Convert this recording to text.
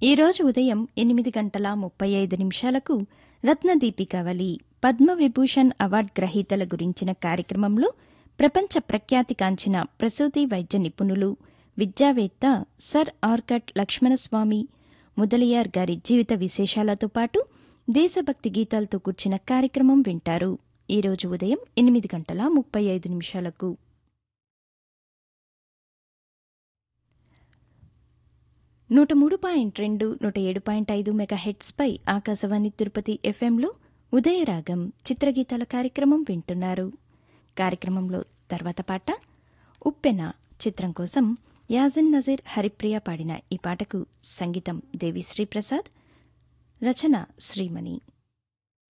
ఈరోజు ఉదయం ఎనిమిది గంటల ముప్పై ఐదు నిమిషాలకు రత్నదీపికావళి పద్మవిభూషణ్ అవార్డు గ్రహీతల గురించిన కార్యక్రమంలో ప్రపంచ ప్రఖ్యాతిగాంచిన ప్రసూతి వైద్య నిపుణులు విద్యావేత్త సర్ ఆర్కట్ లక్ష్మణస్వామి ముదలియార్ గారి జీవిత విశేషాలతో పాటు దేశభక్తి గీతాలతో కూర్చిన కార్యక్రమం వింటారు ఈరోజు ఉదయం ఎనిమిది గంటల ముప్పై ఐదు నిమిషాలకు నూట మూడు పాయింట్ రెండు నూట ఏడు పాయింట్ ఐదు మెగా హెడ్స్పై ఆకాశవాణి తిరుపతి ఎఫ్ఎంలో ఉదయరాగం చిత్రగీతాల కార్యక్రమం వింటున్నారు కార్యక్రమంలో తర్వాత పాట ఉప్పెన చిత్రం కోసం యాజిన్ నజీర్ హరిప్రియ పాడిన ఈ పాటకు సంగీతం దేవిశ్రీ ప్రసాద్ రచన శ్రీమణి